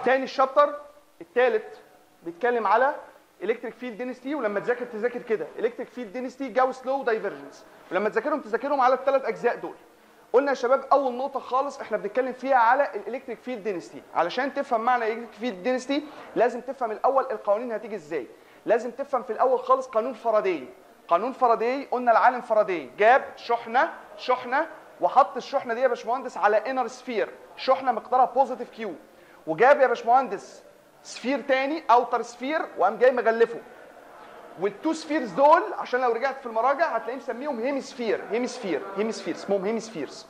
تاني الشابتر الثالث بيتكلم على الكتريك فيلد دينستي ولما تذاكر تذاكر كده الكتريك فيلد دينستي جاوس لو دايفرجنس ولما تذاكرهم تذاكرهم على الثلاث اجزاء دول قلنا يا شباب اول نقطه خالص احنا بنتكلم فيها على الالكتريك فيلد دينستي علشان تفهم معنى الالكتريك فيلد دينستي لازم تفهم الاول القوانين هتيجي ازاي لازم تفهم في الاول خالص قانون فاراداي قانون فاراداي قلنا العالم فاراداي جاب شحنه شحنه وحط الشحنه دي يا باشمهندس على انر سفير شحنه مقدارها بوزيتيف كيو وجاب يا باشمهندس سفير تاني اوتر سفير وقام جاي مغلفه والتو سفيرز دول عشان لو رجعت في المراجع هتلاقيه مسميهم هيمسفير هيمسفير هيمسفير اسمهم هيمسفيرز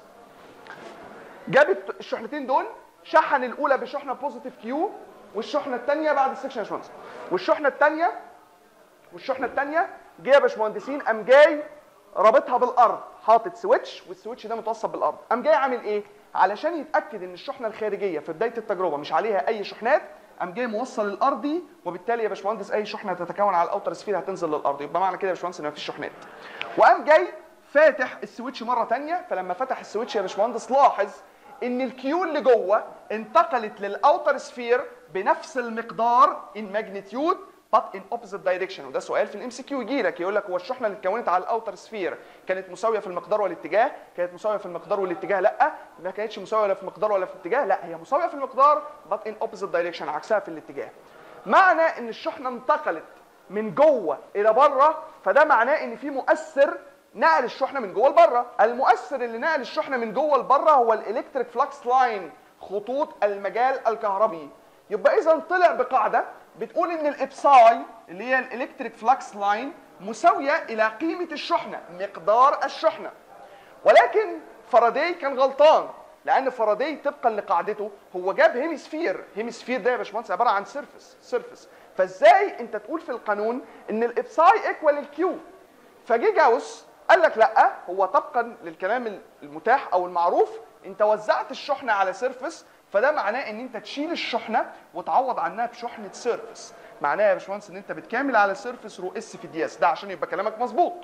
جاب الت- الشحنتين دول شحن الاولى بشحنه بوزيتيف كيو والشحنه الثانيه بعد السكشن يا باشمهندس والشحنه الثانيه والشحنه الثانيه جه يا باشمهندسين قام جاي رابطها بالارض حاطط سويتش والسويتش ده متوصل بالارض قام جاي عامل ايه علشان يتاكد ان الشحنه الخارجيه في بدايه التجربه مش عليها اي شحنات قام جاي موصل الارضي وبالتالي يا باشمهندس اي شحنه تتكون على الاوتر سفير هتنزل للارض يبقى معنى كده يا باشمهندس ان مفيش شحنات وقام جاي فاتح السويتش مره ثانيه فلما فتح السويتش يا باشمهندس لاحظ ان الكيو اللي جوه انتقلت للاوتر سفير بنفس المقدار ان ماجنتيود but in opposite direction وده سؤال في الام سي كيو يجي لك يقول لك هو الشحنه اللي اتكونت على الاوتر سفير كانت مساويه في المقدار والاتجاه كانت مساويه في المقدار والاتجاه لا ما كانتش مساويه ولا في المقدار ولا في الاتجاه لا هي مساويه في المقدار but in opposite direction عكسها في الاتجاه معنى ان الشحنه انتقلت من جوه الى بره فده معناه ان في مؤثر نقل الشحنه من جوه لبره المؤثر اللي نقل الشحنه من جوه لبره هو الالكتريك فلكس لاين خطوط المجال الكهربي يبقى اذا طلع بقاعده بتقول ان الابساي اللي هي الالكتريك فلكس لاين مساويه الى قيمه الشحنه مقدار الشحنه ولكن فاراداي كان غلطان لان فاراداي طبقا لقاعدته هو جاب هيمسفير هيمسفير ده يا باشمهندس عباره عن سيرفس سيرفس فازاي انت تقول في القانون ان الابساي ايكوال الكيو فجه جاوس قال لك لا هو طبقا للكلام المتاح او المعروف انت وزعت الشحنه على سيرفس فده معناه ان انت تشيل الشحنه وتعوض عنها بشحنه سيرفس معناها يا باشمهندس ان انت بتكامل على سيرفس رو اس في دي اس ده عشان يبقى كلامك مظبوط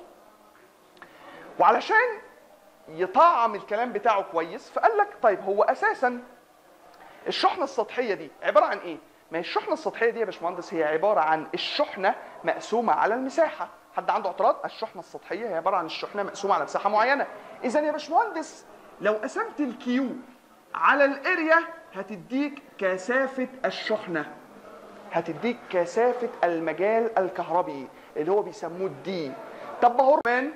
وعلشان يطعم الكلام بتاعه كويس فقال لك طيب هو اساسا الشحنه السطحيه دي عباره عن ايه ما هي الشحنه السطحيه دي يا باشمهندس هي عباره عن الشحنه مقسومه على المساحه حد عنده اعتراض الشحنه السطحيه هي عباره عن الشحنه مقسومه على مساحه معينه اذا يا باشمهندس لو قسمت الكيو على الاريا هتديك كثافه الشحنه هتديك كثافه المجال الكهربي اللي هو بيسموه الدي طب ما هو كمان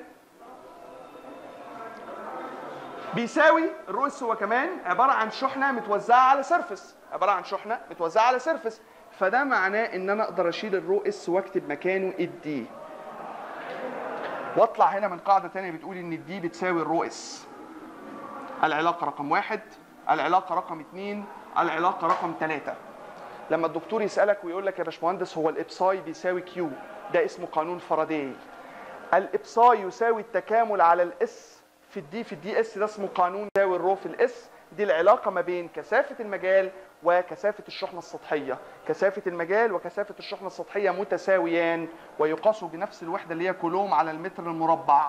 بيساوي الرؤوس هو كمان عباره عن شحنه متوزعه على سيرفس عباره عن شحنه متوزعه على سيرفس فده معناه ان انا اقدر اشيل الرو اس واكتب مكانه الدي واطلع هنا من قاعده ثانيه بتقول ان الدي بتساوي الرو اس العلاقه رقم واحد العلاقه رقم اثنين العلاقه رقم ثلاثه لما الدكتور يسالك ويقول لك يا باشمهندس هو الابساي بيساوي كيو ده اسمه قانون فاراداي الابساي يساوي التكامل على الاس في الدي في الدي اس ده اسمه قانون يساوي الرو في الاس دي العلاقه ما بين كثافه المجال وكثافه الشحنه السطحيه كثافه المجال وكثافه الشحنه السطحيه متساويان ويقاسوا بنفس الوحده اللي هي كولوم على المتر المربع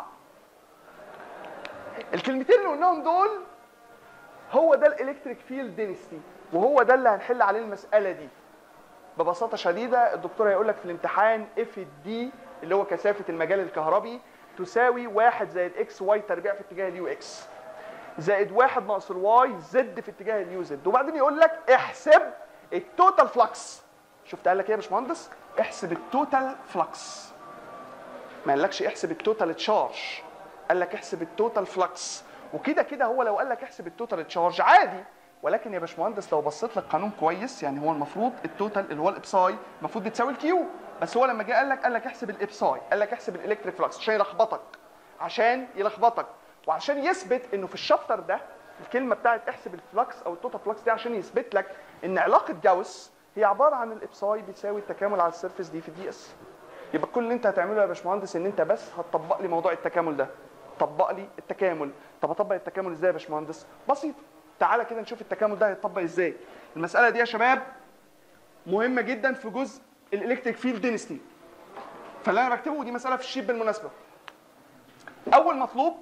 الكلمتين اللي قلناهم دول هو ده الالكتريك فيلد دينستي وهو ده اللي هنحل عليه المساله دي ببساطه شديده الدكتور هيقول لك في الامتحان اف الدي اللي هو كثافه المجال الكهربي تساوي 1 زائد اكس واي تربيع في اتجاه اليو اكس زائد 1 ناقص الواي زد في اتجاه اليو زد وبعدين يقول لك احسب التوتال فلكس شفت قال لك ايه يا باشمهندس احسب التوتال فلكس ما قالكش احسب التوتال تشارج قال لك احسب التوتال فلكس وكده كده هو لو قال لك احسب التوتال تشارج عادي ولكن يا باشمهندس لو بصيت للقانون كويس يعني هو المفروض التوتال اللي هو الابساي المفروض بتساوي الكيو بس هو لما جه قال لك قال لك احسب الابساي قال لك احسب الالكتريك فلكس عشان يلخبطك عشان يلخبطك وعشان يثبت انه في الشابتر ده الكلمه بتاعت احسب الفلكس او التوتال فلكس دي عشان يثبت لك ان علاقه جاوس هي عباره عن الابساي بيساوي التكامل على السيرفيس دي في دي اس يبقى كل اللي انت هتعمله يا باشمهندس ان انت بس هتطبق لي موضوع التكامل ده طبق لي التكامل طب اطبق التكامل ازاي يا باشمهندس بسيط تعالى كده نشوف التكامل ده هيتطبق ازاي المساله دي يا شباب مهمه جدا في جزء الالكتريك فيلد دينستي فاللي انا بكتبه ودي مساله في الشيت بالمناسبه اول مطلوب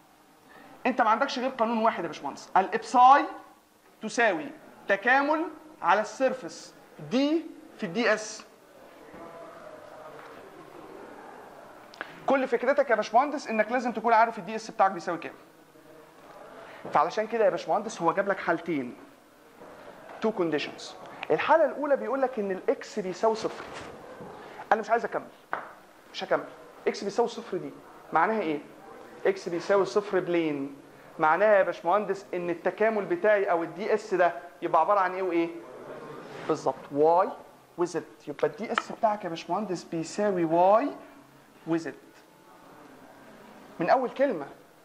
انت ما عندكش غير قانون واحد يا باشمهندس الابساي تساوي تكامل على السيرفس دي في الدي اس كل فكرتك يا باشمهندس انك لازم تكون عارف الدي اس بتاعك بيساوي كام فعلشان كده يا باشمهندس هو جاب لك حالتين تو كونديشنز الحاله الاولى بيقول لك ان الاكس بيساوي صفر انا مش عايز اكمل مش هكمل اكس بيساوي صفر دي معناها ايه اكس بيساوي صفر بلين معناها يا باشمهندس ان التكامل بتاعي او الدي اس ده يبقى عباره عن ايه وايه بالظبط واي وزد يبقى الدي اس بتاعك يا باشمهندس بيساوي واي وزد من اول كلمه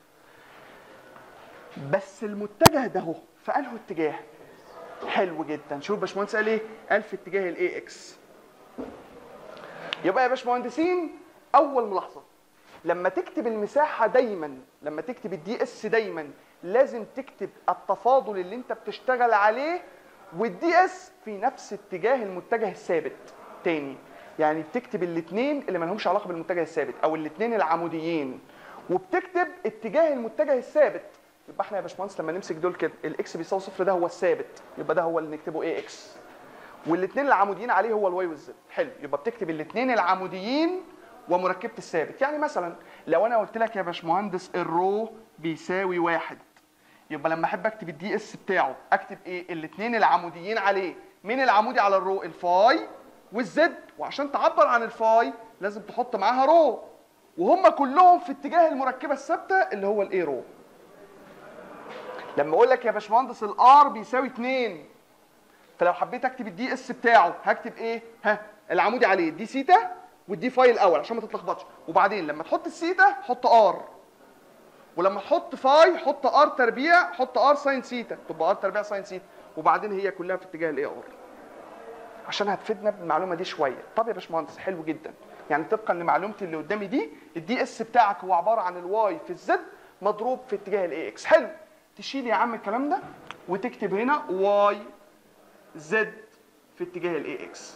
بس المتجه ده هو في انه اتجاه حلو جدا شوف باشمهندس قال ايه قال في اتجاه الاي اكس يبقى يا باشمهندسين اول ملاحظه لما تكتب المساحه دايما لما تكتب الدي اس دايما لازم تكتب التفاضل اللي انت بتشتغل عليه والدي اس في نفس اتجاه المتجه الثابت تاني يعني بتكتب الاثنين اللي ما لهمش علاقه بالمتجه الثابت او الاثنين العموديين وبتكتب اتجاه المتجه الثابت يبقى احنا يا باشمهندس لما نمسك دول كده الاكس بيساوي صفر ده هو الثابت يبقى ده هو اللي نكتبه اي اكس والاثنين العموديين عليه هو الواي والزد حلو يبقى بتكتب الاثنين العموديين ومركبه الثابت يعني مثلا لو انا قلت لك يا باشمهندس الرو بيساوي واحد يبقى لما احب اكتب الدي اس بتاعه اكتب ايه الاثنين العموديين عليه مين العمودي على الرو الفاي والزد وعشان تعبر عن الفاي لازم تحط معاها رو وهم كلهم في اتجاه المركبه الثابته اللي هو الاي رو لما اقول لك يا باشمهندس الار بيساوي 2 فلو حبيت اكتب الدي اس بتاعه هكتب ايه ها العمودي عليه دي سيتا والدي فاي الاول عشان ما تتلخبطش وبعدين لما تحط السيتا حط ار ولما تحط فاي حط ار تربيع حط ار ساين سيتا تبقى ار تربيع ساين سيتا وبعدين هي كلها في اتجاه الاي ار عشان هتفيدنا بالمعلومه دي شويه طب يا باشمهندس حلو جدا يعني طبقا لمعلومتي اللي قدامي دي الدي اس بتاعك هو عباره عن الواي في الزد مضروب في اتجاه الاي اكس حلو تشيل يا عم الكلام ده وتكتب هنا واي زد في اتجاه الاي اكس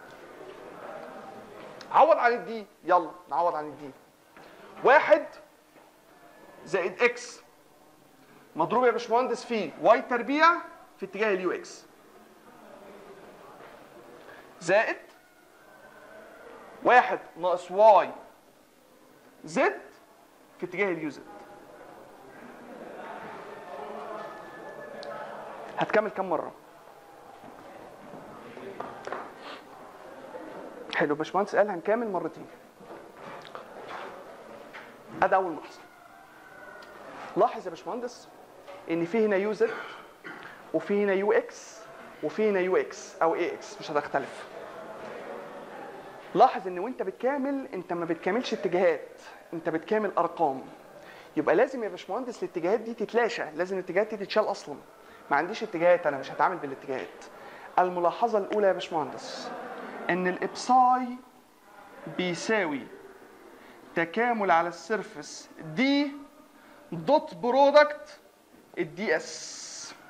عوض عن الدي يلا نعوض عن الدي واحد زائد اكس مضروب يا باشمهندس في واي تربيع في اتجاه اليو اكس زائد واحد ناقص واي زد في اتجاه اليو زد هتكمل كم مره حلو باشمهندس قال هنكمل مرتين ادي اول ملاحظه لاحظ يا باشمهندس ان في هنا يو زد وفي هنا يو اكس وفي هنا يو اكس او اي اكس مش هتختلف لاحظ ان وانت بتكامل انت ما بتكاملش اتجاهات انت بتكامل ارقام يبقى لازم يا باشمهندس الاتجاهات دي تتلاشى لازم الاتجاهات دي تتشال اصلا ما عنديش اتجاهات انا مش هتعامل بالاتجاهات الملاحظه الاولى يا باشمهندس ان الابساي بيساوي تكامل على السيرفس دي دوت برودكت الدي اس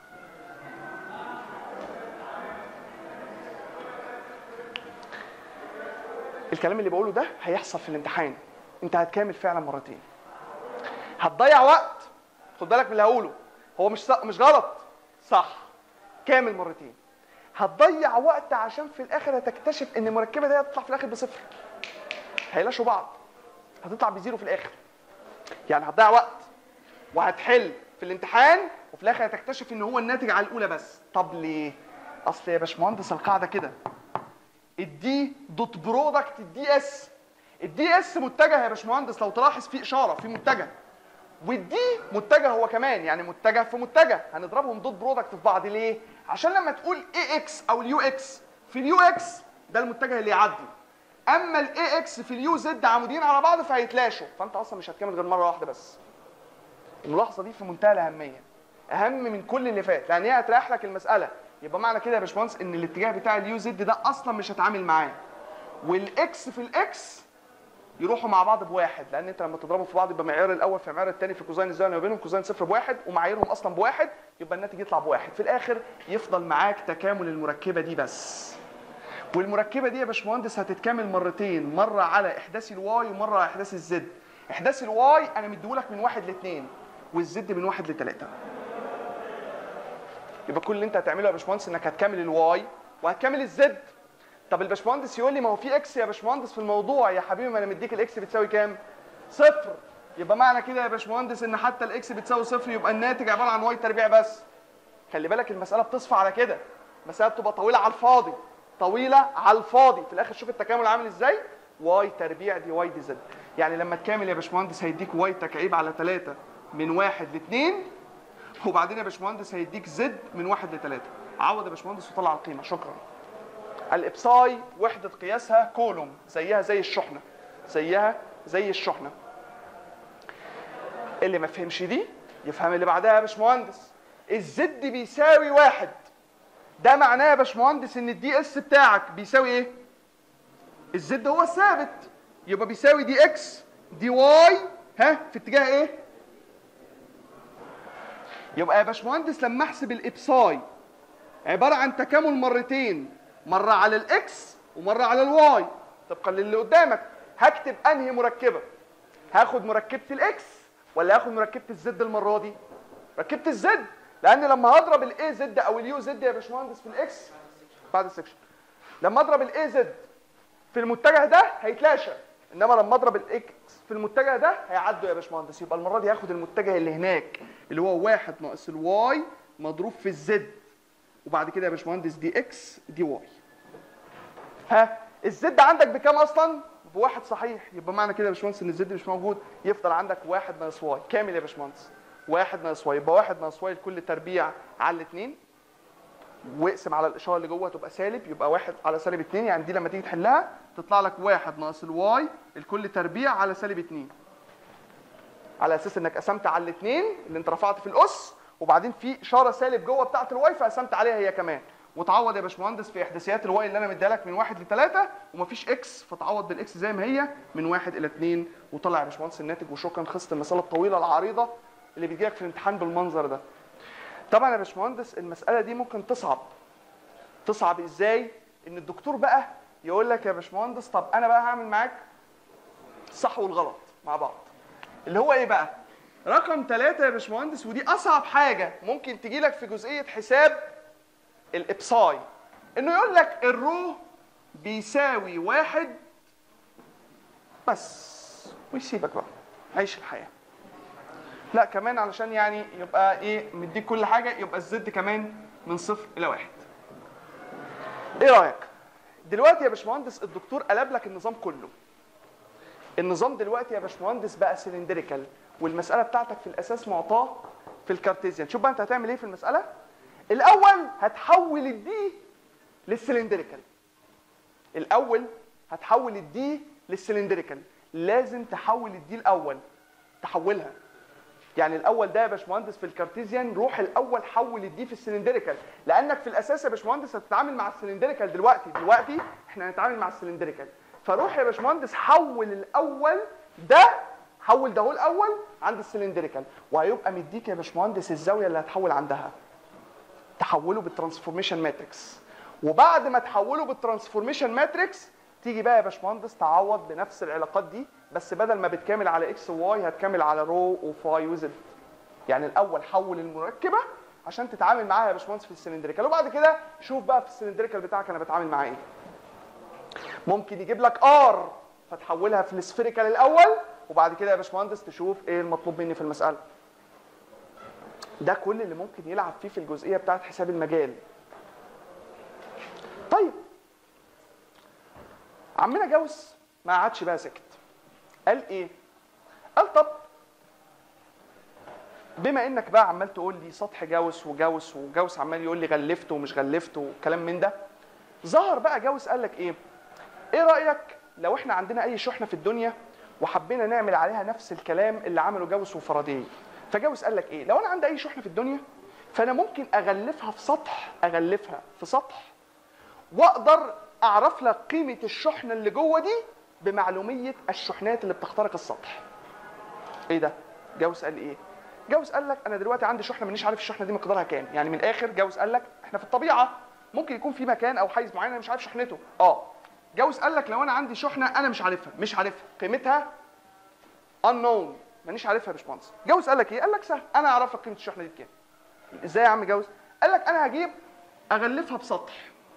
الكلام اللي بقوله ده هيحصل في الامتحان انت هتكامل فعلا مرتين هتضيع وقت خد بالك من اللي هقوله هو مش صح مش غلط صح كامل مرتين هتضيع وقت عشان في الاخر هتكتشف ان المركبه دي هتطلع في الاخر بصفر هيلاشوا بعض هتطلع بزيرو في الاخر يعني هتضيع وقت وهتحل في الامتحان وفي الاخر هتكتشف ان هو الناتج على الاولى بس طب ليه اصل يا باشمهندس القاعده كده الدي دوت برودكت الدي اس الدي اس متجه يا باشمهندس لو تلاحظ في اشاره في متجه والدي متجه هو كمان يعني متجه في متجه هنضربهم دوت برودكت في بعض ليه عشان لما تقول اي اكس او اليو اكس في اليو اكس ده المتجه اللي يعدي اما الاي اكس في اليو زد عموديين على بعض فهيتلاشوا فانت اصلا مش هتكمل غير مره واحده بس الملاحظه دي في منتهى الاهميه اهم من كل اللي فات لان هي هتريح لك المساله يبقى معنى كده يا باشمهندس ان الاتجاه بتاع اليو زد ده اصلا مش هتعامل معاه والاكس في الاكس يروحوا مع بعض بواحد لان انت لما تضربهم في بعض يبقى معيار الاول في معيار الثاني في كوزين الزاويه ما بينهم كوزين صفر بواحد ومعاييرهم اصلا بواحد يبقى الناتج يطلع بواحد في الاخر يفضل معاك تكامل المركبه دي بس والمركبه دي يا باشمهندس هتتكامل مرتين مره على احداث الواي ومره على احداث الزد احداث الواي انا مديهولك من واحد لاثنين والزد من واحد لثلاثه يبقى كل اللي انت هتعمله يا باشمهندس انك هتكمل الواي وهتكمل الزد طب الباشمهندس يقول لي ما هو في اكس يا باشمهندس في الموضوع يا حبيبي ما انا مديك الاكس بتساوي كام صفر يبقى معنى كده يا باشمهندس ان حتى الاكس بتساوي صفر يبقى الناتج عباره عن واي تربيع بس خلي بالك المساله بتصفى على كده المساله بتبقى طويله على الفاضي طويله على الفاضي في الاخر شوف التكامل عامل ازاي واي تربيع دي واي دي زد يعني لما تكامل يا باشمهندس هيديك واي تكعيب على 3 من 1 ل 2 وبعدين يا باشمهندس هيديك زد من 1 ل 3 عوض يا باشمهندس وطلع القيمه شكرا الابساي وحده قياسها كولوم زيها زي الشحنه زيها زي الشحنه اللي ما فهمش دي يفهم اللي بعدها يا باشمهندس الزد بيساوي واحد ده معناه يا باشمهندس ان الدي اس بتاعك بيساوي ايه؟ الزد هو الثابت يبقى بيساوي دي اكس دي واي ها في اتجاه ايه؟ يبقى يا باشمهندس لما احسب الابساي عباره عن تكامل مرتين مره على الاكس ومره على الواي طبقا للي قدامك هكتب انهي مركبه هاخد مركبه الاكس ولا هاخد مركبه الزد المره دي مركبه الزد لان لما هضرب الاي زد او اليو زد يا باشمهندس في الاكس بعد السكشن لما اضرب الاي زد في المتجه ده هيتلاشى انما لما اضرب الاكس في المتجه ده هيعدوا يا باشمهندس يبقى المره دي هاخد المتجه اللي هناك اللي هو واحد ناقص الواي مضروب في الزد وبعد كده يا باشمهندس دي اكس دي واي ها الزد عندك بكام اصلا بواحد صحيح يبقى معنى كده يا باشمهندس ان الزد مش موجود يفضل عندك واحد ناقص واي كامل يا باشمهندس واحد ناقص واي يبقى واحد ناقص واي لكل تربيع على الاثنين واقسم على الاشاره اللي جوه تبقى سالب يبقى واحد على سالب اتنين يعني دي لما تيجي تحلها تطلع لك واحد ناقص الواي الكل تربيع على سالب اتنين على اساس انك قسمت على الاثنين اللي انت رفعت في الاس وبعدين في اشاره سالب جوه بتاعه الواي فقسمت عليها هي كمان وتعوض يا باشمهندس في احداثيات الواي اللي انا مديها لك من واحد لثلاثه ومفيش اكس فتعوض بالاكس زي ما هي من واحد الى اثنين وطلع يا باشمهندس الناتج وشكرا خلصت المساله الطويله العريضه اللي بتجي لك في الامتحان بالمنظر ده. طبعا يا باشمهندس المساله دي ممكن تصعب. تصعب ازاي؟ ان الدكتور بقى يقول لك يا باشمهندس طب انا بقى هعمل معاك الصح والغلط مع بعض. اللي هو ايه بقى؟ رقم ثلاثة يا باشمهندس ودي أصعب حاجة ممكن تجي لك في جزئية حساب الإبصاي إنه يقول لك الرو بيساوي واحد بس ويسيبك بقى عيش الحياة لا كمان علشان يعني يبقى إيه مديك كل حاجة يبقى الزد كمان من صفر إلى واحد إيه رأيك؟ دلوقتي يا باشمهندس الدكتور قلب لك النظام كله النظام دلوقتي يا باشمهندس بقى سلندريكال والمساله بتاعتك في الاساس معطاه في الكارتيزيان شوف بقى انت هتعمل ايه في المساله الاول هتحول الدي للسلندريكال الاول هتحول الدي للسلندريكال لازم تحول الدي الاول تحولها يعني الاول ده يا باشمهندس في الكارتيزيان روح الاول حول الدي في السلندريكال لانك في الاساس يا باشمهندس هتتعامل مع السلندريكال دلوقتي دلوقتي احنا هنتعامل مع السلندريكال فروح يا باشمهندس حول الاول ده حول ده هو الاول عند السلندريكال وهيبقى مديك يا باشمهندس الزاويه اللي هتحول عندها تحوله بالترانسفورميشن ماتريكس وبعد ما تحوله بالترانسفورميشن ماتريكس تيجي بقى يا باشمهندس تعوض بنفس العلاقات دي بس بدل ما بتكامل على اكس وواي هتكامل على رو وفاي وزد يعني الاول حول المركبه عشان تتعامل معاها يا باشمهندس في السلندريكال وبعد كده شوف بقى في السلندريكال بتاعك انا بتعامل معاه ايه ممكن يجيب لك ار فتحولها في السفيريكال الاول وبعد كده يا باشمهندس تشوف ايه المطلوب مني في المساله ده كل اللي ممكن يلعب فيه في الجزئيه بتاعت حساب المجال طيب عمنا جوس ما قعدش بقى سكت قال ايه قال طب بما انك بقى عمال تقول لي سطح جوس وجوس وجوس عمال يقول لي غلفته ومش غلفته وكلام من ده ظهر بقى جوس قال لك ايه ايه رايك لو احنا عندنا اي شحنه في الدنيا وحبينا نعمل عليها نفس الكلام اللي عمله جوس وفاراداي فجوس قال لك ايه لو انا عندي اي شحنه في الدنيا فانا ممكن اغلفها في سطح اغلفها في سطح واقدر اعرف لك قيمه الشحنه اللي جوه دي بمعلوميه الشحنات اللي بتخترق السطح ايه ده جوس قال ايه جوس قال لك انا دلوقتي عندي شحنه مانيش عارف الشحنه دي مقدارها كام يعني من الاخر جوس قال لك احنا في الطبيعه ممكن يكون في مكان او حيز معين انا مش عارف شحنته اه جوز قال لك لو انا عندي شحنه انا مش عارفها مش عارفها قيمتها unknown مانيش عارفها يا باشمهندس جوز قال لك ايه قال لك سهل انا اعرف لك قيمه الشحنه دي بكام ازاي يا عم جوز قال لك انا هجيب اغلفها بسطح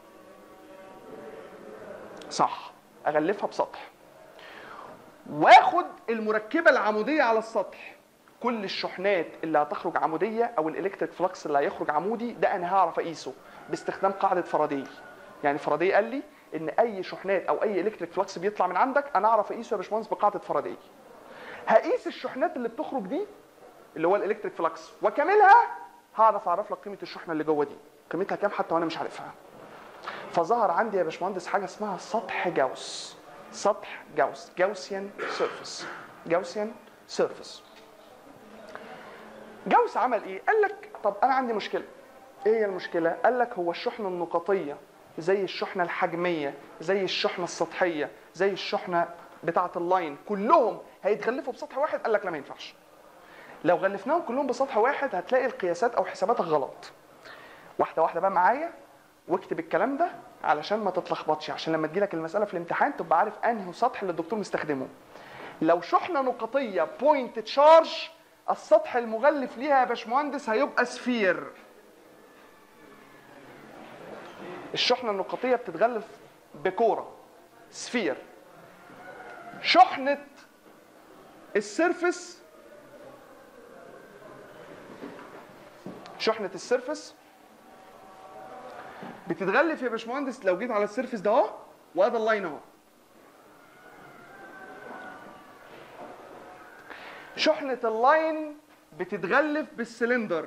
صح اغلفها بسطح واخد المركبه العموديه على السطح كل الشحنات اللي هتخرج عموديه او الالكتريك فلكس اللي هيخرج عمودي ده انا هعرف اقيسه باستخدام قاعده فاراداي يعني فاراداي قال لي ان اي شحنات او اي الكتريك فلكس بيطلع من عندك انا اعرف اقيسه يا باشمهندس بقاعده فاراداي هقيس الشحنات اللي بتخرج دي اللي هو الالكتريك فلكس واكملها هعرف اعرف لك قيمه الشحنه اللي جوه دي قيمتها كام حتى وانا مش عارفها فظهر عندي يا باشمهندس حاجه اسمها سطح جاوس سطح جاوس جاوسيان سيرفيس جاوسيان سيرفيس جاوس عمل ايه قال لك طب انا عندي مشكله ايه هي المشكله قال لك هو الشحنه النقطيه زي الشحنه الحجميه زي الشحنه السطحيه زي الشحنه بتاعه اللاين كلهم هيتغلفوا بسطح واحد قال لك لا ما ينفعش لو غلفناهم كلهم بسطح واحد هتلاقي القياسات او حساباتك غلط واحده واحده بقى معايا واكتب الكلام ده علشان ما تتلخبطش عشان لما تجيلك المساله في الامتحان تبقى عارف انهي سطح اللي الدكتور مستخدمه لو شحنه نقطيه بوينت تشارج السطح المغلف ليها يا باشمهندس هيبقى سفير الشحنه النقطيه بتتغلف بكوره سفير شحنه السيرفس شحنه السيرفس بتتغلف يا باشمهندس لو جيت على السيرفس ده اهو وادي اللاين اهو شحنة اللاين بتتغلف بالسلندر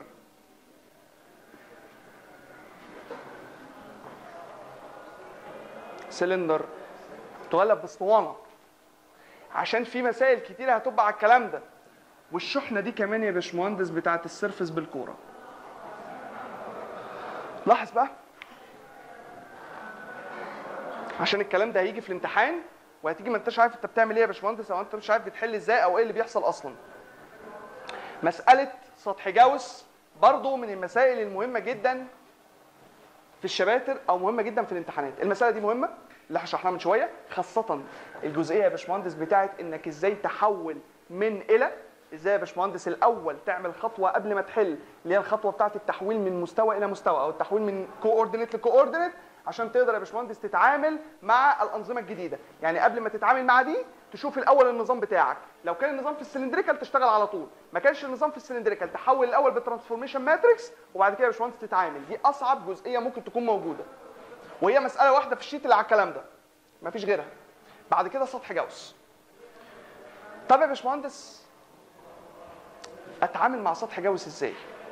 سلندر تغلف باسطوانة عشان في مسائل كتيرة هتبقى على الكلام ده والشحنة دي كمان يا باشمهندس بتاعت السيرفس بالكورة لاحظ بقى عشان الكلام ده هيجي في الامتحان وهتيجي ما انتش عارف انت بتعمل ايه يا باشمهندس او انت مش عارف بتحل ازاي او ايه اللي بيحصل اصلا مساله سطح جاوس برضو من المسائل المهمه جدا في الشباتر او مهمه جدا في الامتحانات المساله دي مهمه اللي شرحناها من شويه خاصه الجزئيه يا باشمهندس بتاعت انك ازاي تحول من الى ازاي يا باشمهندس الاول تعمل خطوه قبل ما تحل اللي هي الخطوه بتاعت التحويل من مستوى الى مستوى او التحويل من كوردينيت لكوردينيت عشان تقدر يا باشمهندس تتعامل مع الانظمه الجديده يعني قبل ما تتعامل مع دي تشوف الاول النظام بتاعك لو كان النظام في السلندريكال تشتغل على طول ما كانش النظام في السلندريكال تحول الاول بالترانسفورميشن ماتريكس وبعد كده يا باشمهندس تتعامل دي اصعب جزئيه ممكن تكون موجوده وهي مساله واحده في الشيت اللي على الكلام ده مفيش غيرها بعد كده سطح جاوس طب يا باشمهندس اتعامل مع سطح جاوس ازاي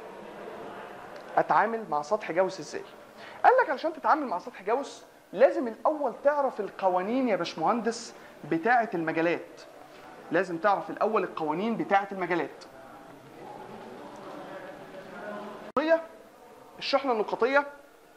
اتعامل مع سطح جاوس ازاي قال لك علشان تتعامل مع سطح جاوس لازم الاول تعرف القوانين يا باشمهندس بتاعه المجالات لازم تعرف الاول القوانين بتاعه المجالات هي الشحنه النقطيه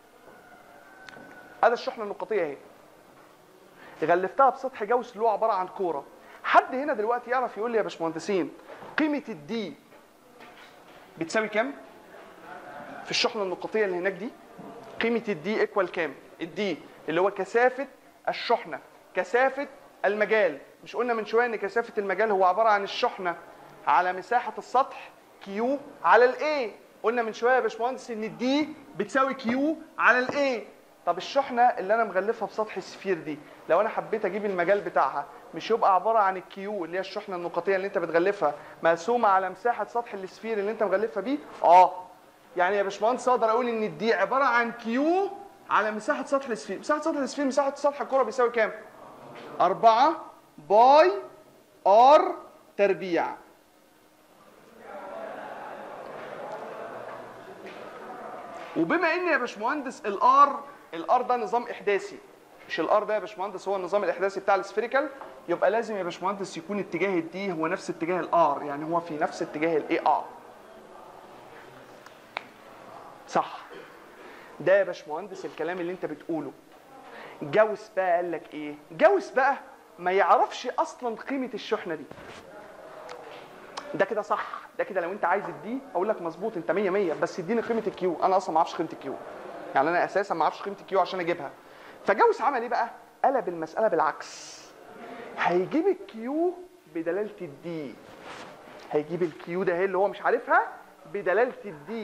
ادي الشحنه النقطيه اهي غلفتها بسطح جوس اللي هو عباره عن كوره حد هنا دلوقتي يعرف يقول لي يا باشمهندسين قيمه الدي بتساوي كام في الشحنه النقطيه اللي هناك دي قيمه الدي ايكوال كام الدي اللي هو كثافه الشحنه كثافه المجال مش قلنا من شويه ان كثافه المجال هو عباره عن الشحنه على مساحه السطح كيو على الاي قلنا من شويه يا باشمهندس ان الدي بتساوي كيو على الاي طب الشحنه اللي انا مغلفها بسطح السفير دي لو انا حبيت اجيب المجال بتاعها مش يبقى عباره عن الكيو اللي هي الشحنه النقطيه اللي انت بتغلفها مقسومه على مساحه سطح السفير اللي انت مغلفها بيه اه يعني يا باشمهندس اقدر اقول ان الدي عباره عن كيو على مساحه سطح السفير مساحه سطح السفير مساحه سطح الكره بيساوي كام 4 باي ار تربيع وبما ان يا باشمهندس الار الار ده نظام احداثي مش الار ده يا باشمهندس هو النظام الاحداثي بتاع السفيريكال يبقى لازم يا باشمهندس يكون اتجاه الدي هو نفس اتجاه الار يعني هو في نفس اتجاه الاي ار صح ده يا باشمهندس الكلام اللي انت بتقوله جوس بقى قال لك ايه جوس بقى ما يعرفش اصلا قيمه الشحنه دي ده كده صح ده كده لو انت عايز الدي اقول لك مظبوط انت 100 100 بس اديني قيمه الكيو انا اصلا ما اعرفش قيمه الكيو يعني انا اساسا ما اعرفش قيمه الكيو عشان اجيبها فجوس عمل ايه بقى قلب المساله بالعكس هيجيب الكيو بدلاله الدي هيجيب الكيو ده اللي هو مش عارفها بدلاله الدي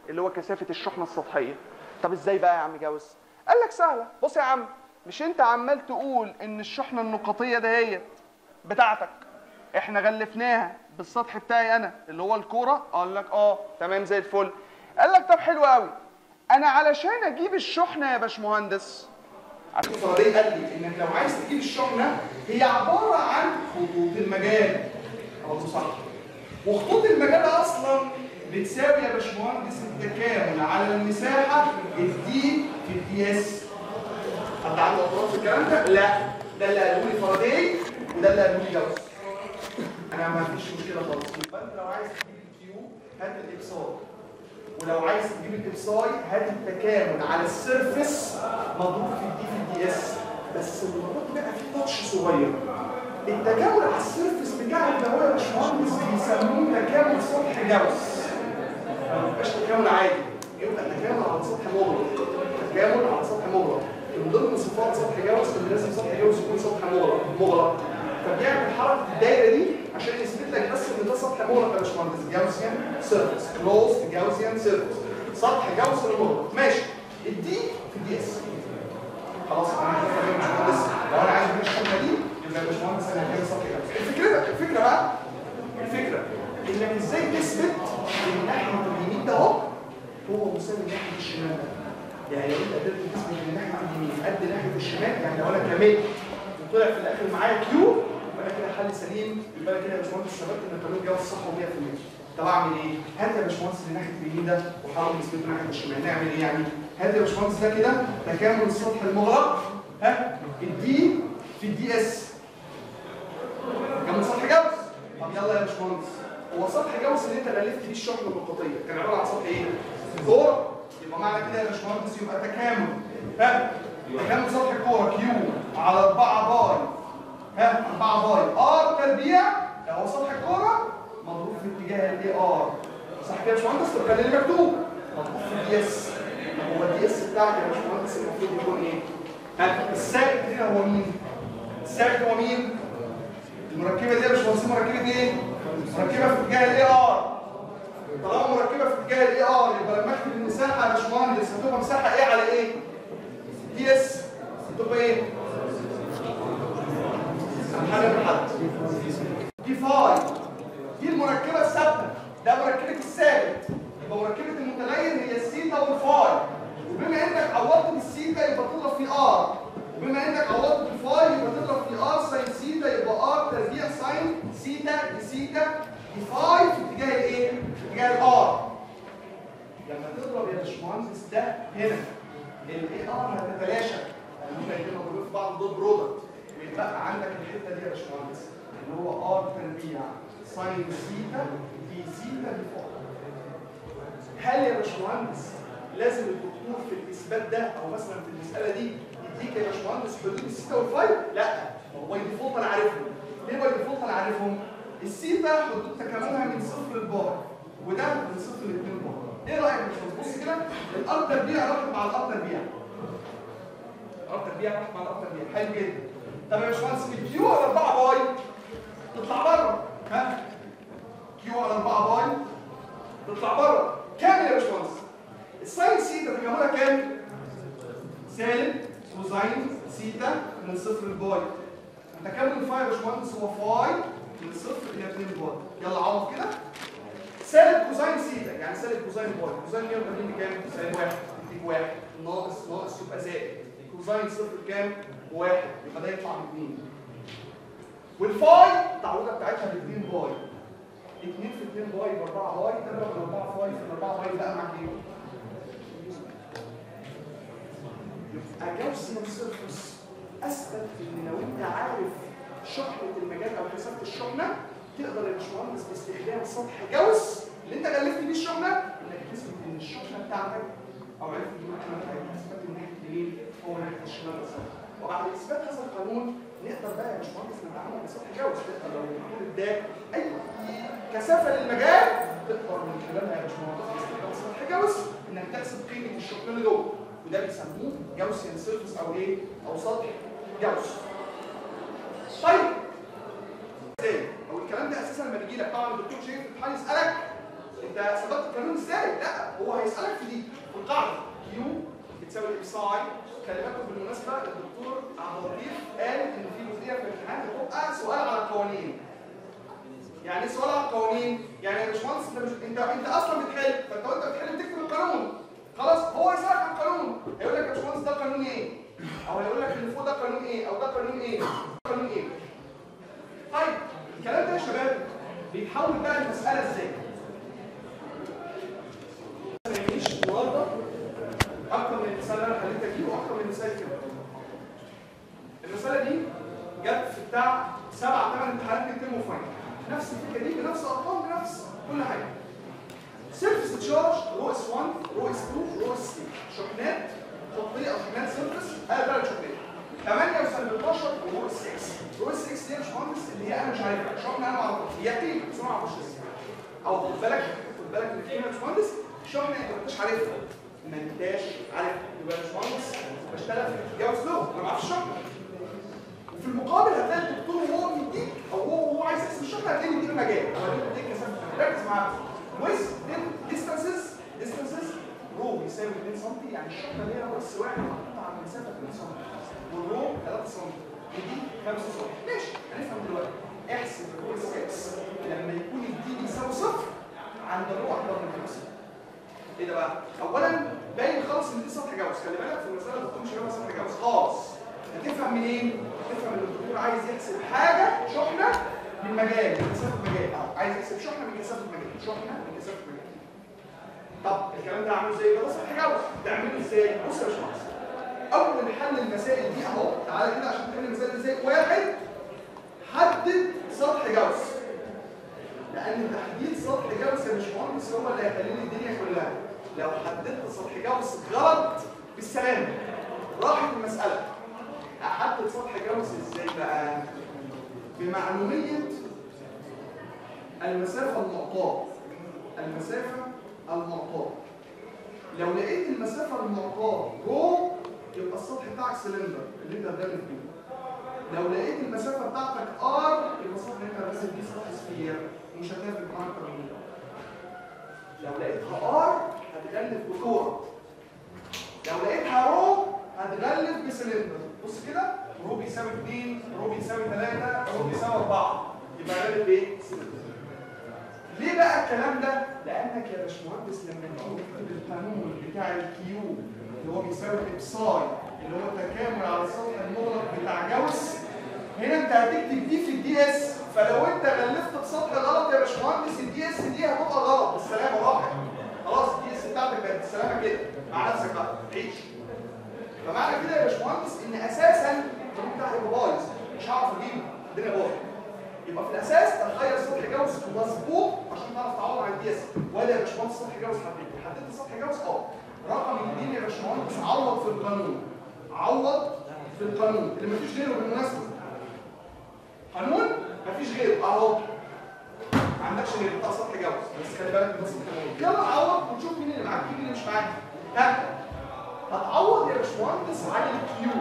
اللي هو كثافه الشحنه السطحيه طب ازاي بقى يا عم جوز قال لك سهله بص يا عم مش انت عمال تقول ان الشحنه النقطيه دهيت بتاعتك احنا غلفناها بالسطح بتاعي انا اللي هو الكوره قال لك اه تمام زي الفل قال لك طب حلو قوي انا علشان اجيب الشحنه يا باشمهندس عشان فاراداي قال لي انك لو عايز تجيب الشحنه هي عباره عن خطوط المجال او صح وخطوط المجال اصلا بتساوي يا باشمهندس التكامل على المساحه الدي في الدي اس حد عنده اعتراض في الكلام ده؟ لا ده اللي قاله لي فاراداي وده اللي قاله لي جاوس انا ما فيش مشكله خالص يبقى انت لو عايز تجيب الكيو هات الابصار ولو عايز تجيب الابصاي هات التكامل على السيرفس مضروب في الدي في الدي اس بس المره دي بقى في تاتش صغير التكامل على السيرفس بتاع البهويه يا باشمهندس بيسموه تكامل سطح جوس ما بيبقاش تكامل عادي يبقى تكامل على سطح مغلق تكامل على سطح مغلق من ضمن صفات سطح جوس ان لازم سطح جوس يكون سطح مغلق مغلق فبيعمل حركه الدايره دي عشان يثبت لك بس ان ده سطح مغلق يا باشمهندس جاوسيان سيرفيس كلوزد جاوسيان سيرفيس سطح جاوسي مغلق ماشي الدي في الدي اس خلاص انا كده يا باشمهندس لو انا عايز اجيب الشبكه دي يبقى يا باشمهندس انا هجيب سطح جاوسي الفكره الفكره بقى الفكره انك ازاي تثبت ان ناحيه اليمين ده اهو هو مساوي ناحيه الشمال ده يعني لو انت قدرت تثبت ان ناحيه اليمين قد ناحيه الشمال يعني لو انا كملت وطلع في الاخر معايا كيو يبقى انا كده حل سليم يبقى انا كده يا باشمهندس ثبت ان القانون جاوب صح 100% طب اعمل ايه؟ هات يا باشمهندس اللي ناحيه اليمين ده وحاول نثبته ناحيه الشمال نعمل ايه يعني؟ هات يا باشمهندس ده كده تكامل السطح المغلق ها الدي في الدي اس تكامل سطح جوز طب يلا يا باشمهندس هو سطح جوز اللي انت غلفت فيه الشحنه النقطيه كان عباره عن سطح ايه؟ كوره يبقى معنى كده يا باشمهندس يبقى تكامل ها تكامل سطح الكوره كيو على 4 باي ها 4 باي ار تربيع هو سطح الكوره مضروب في اتجاه الاي ار صح كده يا باشمهندس طب كان اللي مكتوب مضروب في الدي اس هو الدي اس بتاعك يا باشمهندس المفروض يكون ايه؟ ها الثابت هنا هو مين؟ الثابت هو مين؟ المركبه دي يا باشمهندس مركبه ايه؟ مركبه في اتجاه الاي ار طالما مركبه في اتجاه الاي ار يبقى لما اكتب المساحه يا باشمهندس هتبقى مساحه ايه على ايه؟ دي اس تبقى ايه؟ حاجه بالحد دي فاي دي المركبه الثابته ده مركبه الثابت يبقى مركبه المتغير هي السيتا والفاي وبما انك عوضت بالسيتا يبقى تضرب في ار وبما انك عوضت بالفاي يبقى تضرب في ار ساين سيتا يبقى ار تربيع ساين سيتا دي سيتا دي فاي في اتجاه الايه؟ في اتجاه الار لما تضرب يا باشمهندس ده هنا الاي ار هتتلاشى لما الاثنين موجودين في بعض دول برودكت ويتبقى عندك الحته دي يا باشمهندس اللي هو ار تربيع ساين سيتا دي سيتا دي فوق هل يا باشمهندس لازم الدكتور في الاثبات ده او مثلا في المساله دي يديك يا باشمهندس حدود السيتا والفايف؟ لا هو باي ديفولت انا عارفهم ليه باي ديفولت انا عارفهم؟ السيتا حدود تكاملها من صفر لبار وده من صفر ل 2 بار ايه رايك يا باشمهندس؟ بص كده الار تربيع راحت مع الار تربيع الار تربيع راحت مع الار تربيع حلو جدا طب يا باشمهندس الكيو على 4 باي تطلع بره ها كيو على 4 باي تطلع بره كام يا باشمهندس الساين سيتا تكاملها كام سالب كوزين سيتا من صفر لباي تكامل الفاي يا باشمهندس هو فاي من صفر الى 2 باي يلا عوض كده سالب كوزين سيتا يعني سالب كوزين باي كوزين 180 بكام سالب 1 يديك 1 ناقص ناقص يبقى زائد كوزين صفر كام واحد يبقى ده يطلع ب 2 والفاي التعويضه بتاعتها ب 2 باي 2 في 2 باي ب 4 باي تضرب 4 باي في 4 باي بقى معاك ايه؟ يبقى جاوسيان سيرفيس اثبت ان لو انت عارف شحنه المجال او كثافه الشحنه تقدر يا باشمهندس باستخدام سطح جوس اللي انت غلفت بيه الشحنه انك تثبت ان الشحنه بتاعتك او عرفت ان الشحنه بتاعتك اثبت ان ناحيه اليمين هو ناحيه الشمال بالظبط وبعد اثبات هذا القانون نقدر بقى يا باشمهندس نتعامل بسطح جوس نقدر لو الدكتور اداك اي كثافه للمجال تقدر من خلالها يا باشمهندس باستخدام سطح جوس انك تحسب قيمه الشحنه اللي جوه وده بيسموه جاوسيان سيرفيس او ايه او سطح جاوس طيب ازاي او الكلام ده اساسا لما بيجي لك طبعا الدكتور شريف الامتحان يسالك انت صدقت القانون ازاي؟ لا هو هيسالك في دي في القاعده كيو بتساوي ام ساي خلي بالكم بالمناسبه الدكتور عبد اللطيف قال ان في جزئيه في الامتحان هتبقى سؤال على القوانين يعني ايه سؤال على القوانين يعني يا باشمهندس انت مش انت انت اصلا بتحل فانت وانت بتحل بتكتب القانون خلاص هو يسالك عن القانون هيقول لك يا باشمهندس ده قانون ايه او هيقول لك اللي فوق ده قانون ايه او ده قانون ايه قانون ايه طيب الكلام ده يا شباب بيتحول بقى المساله ازاي ما يجيش النهارده اكتر من المثال اللي انا خليتك دي واكتر من المثال كده المساله دي جت في بتاع سبع ثمان امتحانات نكتبهم فاينل نفس الفكره دي بنفس الارقام بنفس كل حاجه سيرفس تشارج رو اس 1 رو اس 2 رو اس 3 شحنات خطيه او شحنات سيرفس اه ثلاث شحنات 8 وسالب 12 ورو اس 6 رو اس 6 دي يا باشمهندس اللي هي انا مش عارفها شحنه انا ما اعرفهاش هي قيمه بس انا ما اعرفش اسمها او خد بالك خد بالك من القيمه يا باشمهندس شحنه انت ما انتش عارفها ما انتش عارفها يبقى يا باشمهندس بشتغل في جواز لو انا ما اعرفش الشحنه وفي المقابل هتلاقي الدكتور وهو بيديك او هو هو عايز يحسب الشحنه هتلاقيه بيديك مجال هو بيديك كثافه ركز معايا with distances distances رو يساوي 2 سم يعني الشحنه اللي هي بس واحد محطوطه على مسافه 2 سم والرو 3 سم ودي 5 سم ماشي هنفهم دلوقتي احسب الرو اس لما يكون الدي بيساوي صفر عند الرو اكبر من 5 ايه ده بقى؟ اولا باين خالص ان دي سطح جوز خلي بالك في المساله الدكتور مش جايبها سطح جوز خالص هتفهم منين؟ هتفهم ان الدكتور عايز يحسب حاجه شحنه من مجال من كثافه مجال اه عايز يحسب شحنه من كثافه مجال شحنه من كثافه مجال طب الكلام ده عامله ازاي؟ ده سطح جوز تعمله ازاي؟ بص يا باشمهندس اول حل المسائل دي اهو تعالى كده عشان تحل المسائل دي ازاي؟ واحد حدد سطح جوز لان تحديد سطح جوز يا باشمهندس هو اللي هيخلي لي الدنيا كلها لو حددت سطح جوز غلط بالسلامه راحت المساله احدد سطح جوز ازاي بقى بمعلوميه المسافه المعطاه المسافه المعطاه لو لقيت المسافه المعطاه رو يبقى السطح بتاعك سلندر اللي انت بتعمل فيه لو لقيت المسافه بتاعتك ار يبقى السطح اللي انت راسم فيه سطح سفير مش هتفرق معاك اكتر من كده لو لقيتها ار هتغلف بكوره لو لقيتها رو هتغلف بسلندر بص كده رو بيساوي 2 رو بيساوي 3 رو بيساوي 4 يبقى غالب ايه؟ سلندر ليه بقى الكلام ده؟ لانك يا باشمهندس لما تيجي تكتب القانون بتاع الكيو اللي هو بيساوي ابساي اللي هو تكامل على السطح المغلق بتاع جوس هنا انت هتكتب دي في الدي اس فلو انت غلفت بسطح غلط يا باشمهندس الدي اس دي هتبقى غلط بالسلامه راحت خلاص الدي اس بتاعتك بقت بالسلامه كده مع نفسك بقى عيش فمعنى كده يا باشمهندس ان اساسا القانون بتاعك هيبقى بايظ مش هعرف اجيبه الدنيا بايظه يبقى في الاساس تخيل سطح جوز مظبوط عشان تعرف تعوض عن الدي اس ولا يا باشمهندس سطح جوز حددت حددت سطح جوز اه رقم اثنين يا باشمهندس عوض في القانون عوض في القانون اللي مفيش غيره بالمناسبه قانون مفيش غيره اهو ما عندكش غيره بتاع سطح جوز بس خلي بالك من سطح القانون يلا عوض ونشوف مين اللي معاك مين اللي مش معاك ها هتعوض يا باشمهندس عن الكيو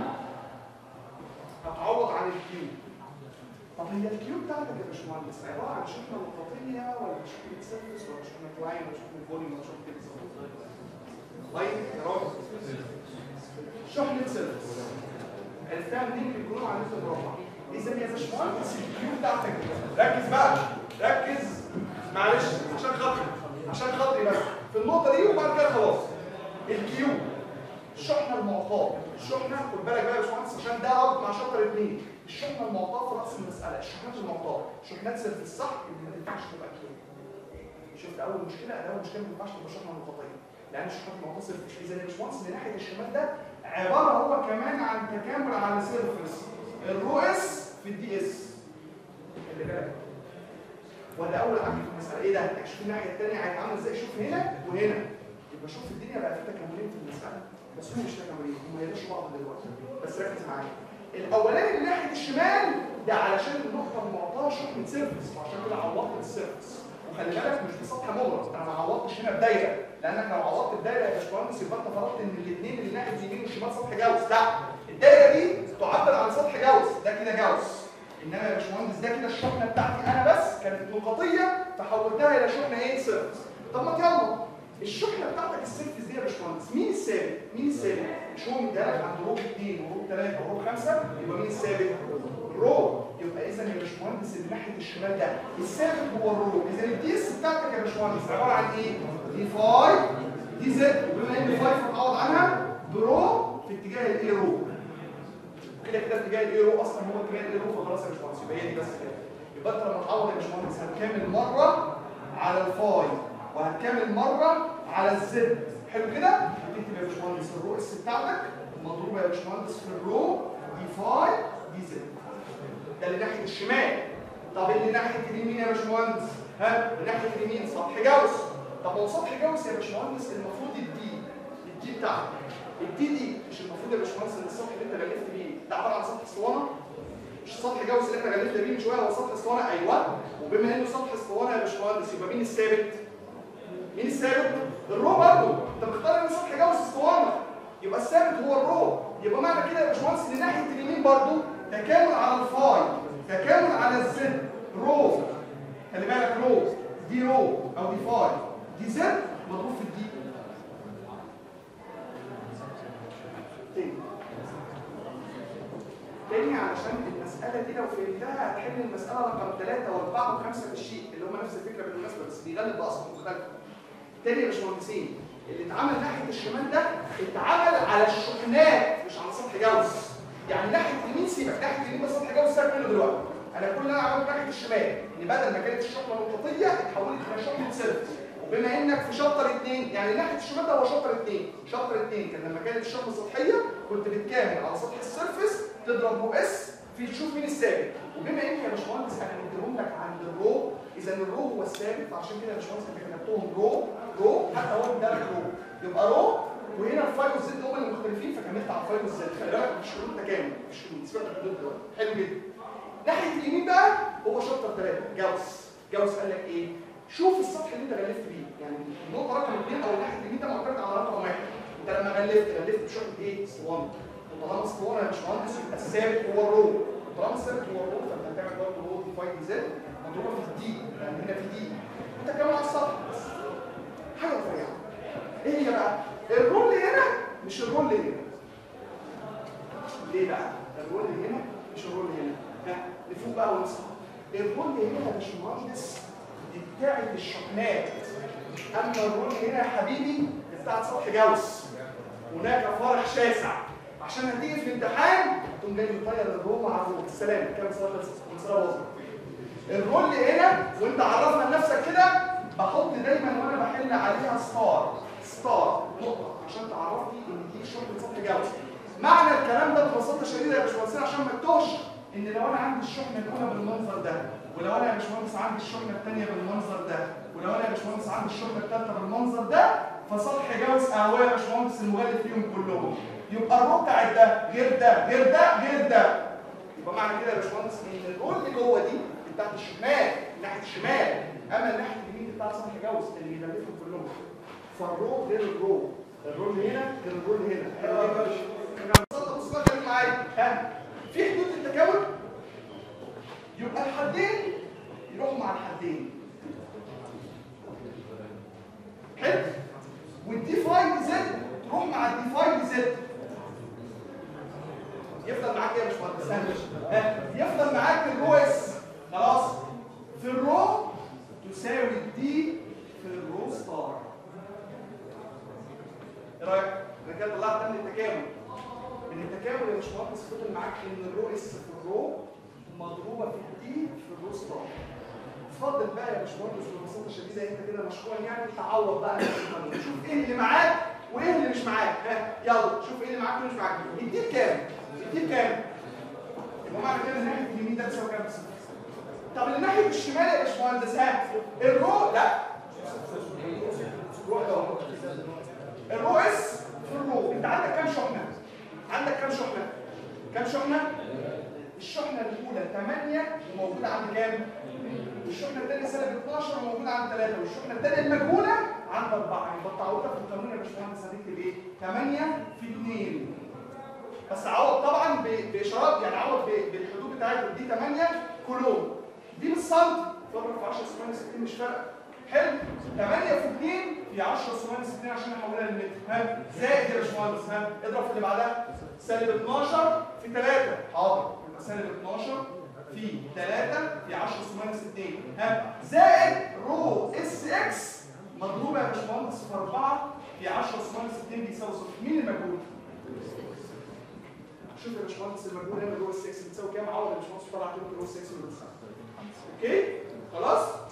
هتعوض عن الكيو طب هي الكيو بتاعتك يا باشمهندس عباره عن شحنه مطاطيه ولا شحنه سيرفس ولا شحنه لاين ولا شحنه فوليوم ولا شحنه كده لاين يا راجل شحنه سيرفس عرفتها منين في الكلوم على نفس المربع اذا يا باشمهندس الكيو بتاعتك ركز بقى ركز معلش عشان خاطري عشان خاطري بس في النقطه دي وبعد كده خلاص الكيو الشحنه المعطاه الشحنه خد بالك بقى يا باشمهندس عشان ده رابط مع شابتر اثنين الشحنه المعطاه في راس المساله الشحنات المعطاه شحنات سيرفس صح اللي ما تنفعش تبقى كيو شفت اول مشكله ده اول مشكله ما ينفعش تبقى شحنه مطاطيه لان الشحنات المعطاه سيرفس اذا يا باشمهندس من ناحيه الشمال ده عباره هو كمان عن تكامل على سيرفس الرو اس في الدي اس اللي بالك ولا اول حاجه في المساله ايه ده شوف الناحيه الثانيه هيتعامل ازاي شوف هنا وهنا يبقى شوف الدنيا بقى في تكاملين في المساله بس هو مش تكاملين هم يدوش بعض دلوقتي بس ركز معايا الاولاني اللي ناحيه الشمال ده علشان النقطه المعطاه شحنه سيرفس وعشان كده عوضت السيرفس وخلي بالك مش بسطح مغلق انا ما عوضتش هنا بدايره لانك لو عوضت بدايره يا باشمهندس يبقى انت فرضت ان الاثنين اللي ناحيه اليمين والشمال سطح جوز لا الدايره دي تعبر عن سطح جوز ده كده جوز انما يا باشمهندس ده كده الشحنه بتاعتي انا بس كانت نقطيه فحولتها الى شحنه ايه سيرفس طب ما يلا الشحنه بتاعتك السيرفيس دي يا باشمهندس مين الثابت؟ مين الثابت؟ مش هو مديها لك عند روب 2 وروب 3 وروب 5 يبقى مين الثابت؟ الرو يبقى اذا يا باشمهندس اللي ناحيه الشمال ده الثابت هو الرو اذا الدي اس بتاعتك يا باشمهندس عباره عن ايه؟ دي فاي دي زد وبما ان فاي فتعوض عنها برو في اتجاه الاي رو كده كده اتجاه الاي رو اصلا هو اتجاه الاي رو فخلاص يا باشمهندس يبقى هي دي بس كده يبقى انت لما تعوض يا باشمهندس هتكمل مره على الفاي وهتكمل مره على الزد حلو كده هتكتب يا باشمهندس الرو اس بتاعتك مضروبه يا باشمهندس في الرو دي فاي دي زد ده اللي ناحيه الشمال طب اللي ناحيه اليمين يا باشمهندس ها اللي ناحيه اليمين سطح جوس طب هو سطح جوس يا باشمهندس المفروض الدي الدي بتاعتك الدي دي مش المفروض يا باشمهندس ان السطح اللي انت غلفت بيه ده عباره عن سطح اسطوانه مش سطح جوس اللي احنا غلفنا بيه من شويه هو سطح اسطوانه ايوه وبما انه سطح اسطوانه يا باشمهندس يبقى مين الثابت؟ مين الثابت؟ الرو برضه انت بتختار ان سطح جوس اسطوانه يبقى الثابت هو الرو يبقى معنى كده يا باشمهندس ان ناحيه اليمين برضه تكامل على الفاي تكامل على الزد رو خلي بالك رو دي رو او دي فاي دي زد مضروب في الدي تاني تاني علشان المسألة دي لو فهمتها هتحل المسألة رقم 3 و4 و5 في الشيء اللي هم نفس الفكرة بالمناسبة بس بيغلب بأصل مختلف تاني يا باشمهندسين اللي اتعمل ناحية الشمال ده اتعمل على الشحنات مش على سطح جوز يعني ناحية اليمين سيبك ناحية اليمين بس سطح جوز سيبك منه دلوقتي انا كل اللي انا عملته ناحية الشمال ان بدل ما كانت الشحنة نقطية اتحولت الى شحنة سيرفس وبما انك في شابتر 2 يعني ناحيه الشمال ده هو شابتر 2 شابتر 2 كان لما كانت الشحنه سطحيه كنت بتكامل على سطح السيرفس تضرب رو اس في تشوف مين الثابت وبما ان يا باشمهندس انا مديهم لك عند الرو اذا الرو هو الثابت فعشان كده يا باشمهندس انت كتبتهم رو رو حتى هو ادالك رو يبقى رو وهنا الفاي والزد هم اللي مختلفين فكملت على الفاي والزد خلي بالك مش شروط تكامل مش شروط سيبك من الحدود دلوقتي حلو جدا ناحيه اليمين بقى هو شابتر 3 جاوس جاوس قال لك ايه شوف السطح اللي انت غلفت بيه يعني النقطه رقم 2 او ناحيه اليمين ده معتمد على رقم واحد انت لما غلفت غلفت بشكل ايه اسطوانه وطالما اسطوانه يا باشمهندس يبقى الثابت هو الرو طالما الثابت هو الرو فانت هتعمل برضه رو دي فاي دي زد مضروبه في الدي لان هنا في دي انت كمان على السطح بس حاجه رفيعه ايه هي بقى الرول هنا مش الرول هنا ليه بقى الرول هنا مش الرول هنا ها نفوق بقى ونصحى الرول هنا يا باشمهندس دي بتاعت الشحنات اما الرول هنا يا حبيبي بتاعت سطح جوس هناك فرح شاسع عشان هتيجي في الامتحان تقوم جاي مطير الرول مع الرول السلام كام سنه مساله باظت الرول هنا وانت عرفنا لنفسك كده بحط دايما وانا بحل عليها ستار ستار نقطه عشان تعرفني ان دي شحنه سطح جوس معنى الكلام ده ببساطه شديده يا باشمهندس عشان ما تتوهش ان لو انا عندي الشحنه الاولى بالمنظر ده ولو انا يا باشمهندس عندي الشحنه الثانيه بالمنظر ده ولو انا يا باشمهندس عندي الشحنه الثالثه بالمنظر ده فسطح جوز اهو يا باشمهندس المغلف فيهم كلهم يبقى الرو بتاع ده غير ده غير ده غير ده يبقى معنى كده يا باشمهندس ان الرول اللي جوه دي بتاعت الشمال ناحيه الشمال اما ناحيه اليمين بتاعت سطح جوز اللي بيغلفهم كلهم فالرو غير الرو الرول هنا غير الرول هنا حلو يا باشا بص بقى خليك معايا ها في حدود التكامل يبقى الحدين يروحوا مع الحدين حلو والدي فاي زد تروح مع الدي فاي زد يفضل معاك ايه يا باشمهندس ها يفضل معاك الرو اس خلاص في الرو تساوي الدي في الرو ستار ايه رايك انا كده طلعت ده من التكامل من التكامل يا باشمهندس فضل معاك ان الرو اس في الرو مضروبه في الدي في الرو ستار اتفضل بقى يا باشمهندس ببساطه شديده انت كده مشكورا يعني تعوض بقى شوف ايه اللي معاك وايه اللي مش معاك ها يلا شوف ايه اللي معاك وايه اللي مش معاك الدي بكام الدي بكام يبقى معنى كده ناحيه اليمين ده بيساوي كام طب اللي ناحيه الشمال يا باشمهندس ها الرو لا روح الرو اس في الرو انت عندك كام شحنه عندك كام شحنه كام شحنه الشحنه الاولى 8 وموجوده عند كام والشحنه الثانيه سالب 12 وموجوده عند 3 والشحنه الثانيه المجهوله عند 4 يبقى التعويضات في القانون يا باشمهندس هنكتب ايه 8 في 2 بس عوض طبعا باشارات يعني عوض بالحدود بتاعتهم دي 8 كولوم دي بالسنتي تضرب في 10 ثواني 60 مش فارقه حلو 8 في 2 في 10 سمانس 2 عشان احولها للمتر ها زائد يا باشمهندس ها اضرب في اللي بعدها سالب 12 في 3 حاضر يبقى سالب 12 في 3 في 10 سمانس 2 ها زائد رو اس اكس مضروبه يا باشمهندس في 4 في 10 سمانس 2 بيساوي صفر مين المجهول؟ شوف يا باشمهندس المجهول هنا رو اس اكس بتساوي كام عوض يا باشمهندس طلع كده رو اس اكس اللي بتساوي اوكي خلاص